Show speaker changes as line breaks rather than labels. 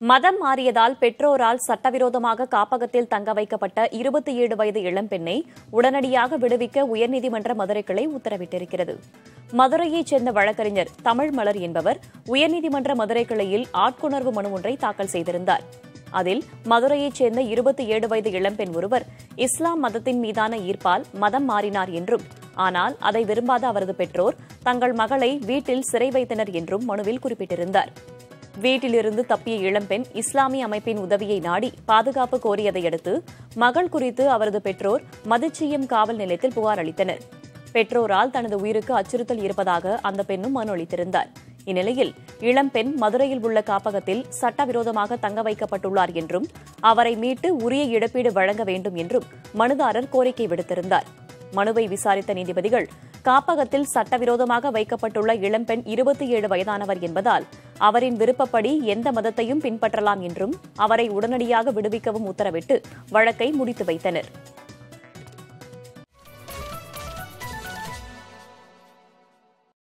மதம் மாறியதால் பெற்றோரால் சட்டவிரோதமாக காப்பகத்தில் தங்க வைக்கப்பட்ட இருபத்தி ஏழு வயது இளம்பெண்ணை உடனடியாக விடுவிக்க உயர்நீதிமன்ற மதுரை கிளை உத்தரவிட்டிருக்கிறது மதுரையைச் சேர்ந்த வழக்கறிஞர் தமிழ் மலர் என்பவர் உயர்நீதிமன்ற மதுரை கிளையில் ஆட்கொணர்வு மனு ஒன்றை தாக்கல் செய்திருந்தார் அதில் மதுரையைச் சேர்ந்த இருபத்தி ஏழு வயது இளம்பெண் ஒருவர் இஸ்லாம் மதத்தின் மீதான ஈர்ப்பால் மதம் மாறினார் என்றும் ஆனால் அதை விரும்பாத அவரது பெற்றோர் தங்கள் மகளை வீட்டில் சிறை வைத்தனர் என்றும் மனுவில் குறிப்பிட்டிருந்தார் வீட்டிலிருந்து தப்பிய இளம்பெண் இஸ்லாமிய அமைப்பின் உதவியை நாடி பாதுகாப்பு கோரியதை அடுத்து மகள் குறித்து அவரது பெற்றோர் மதுச்சியம் காவல் நிலையத்தில் புகார் அளித்தனர் பெற்றோரால் தனது உயிருக்கு அச்சுறுத்தல் இருப்பதாக அந்த பெண்ணும் மனு அளித்திருந்தார் இந்நிலையில் இளம்பெண் மதுரையில் உள்ள காப்பகத்தில் சட்டவிரோதமாக தங்க வைக்கப்பட்டுள்ளார் என்றும் அவரை மீட்டு உரிய இழப்பீடு வழங்க வேண்டும் என்றும் மனுதாரர் கோரிக்கை விடுத்திருந்தார் மனுவை விசாரித்த நீதிபதிகள் காப்பகத்தில் சட்டவிரோதமாக வைக்கப்பட்டுள்ள இளம்பெண் இருபத்தி ஏழு வயதானவர் என்பதால் அவரின் விருப்பப்படி எந்த மதத்தையும் பின்பற்றலாம் என்றும் அவரை உடனடியாக விடுவிக்கவும் உத்தரவிட்டு வழக்கை முடித்து வைத்தனர்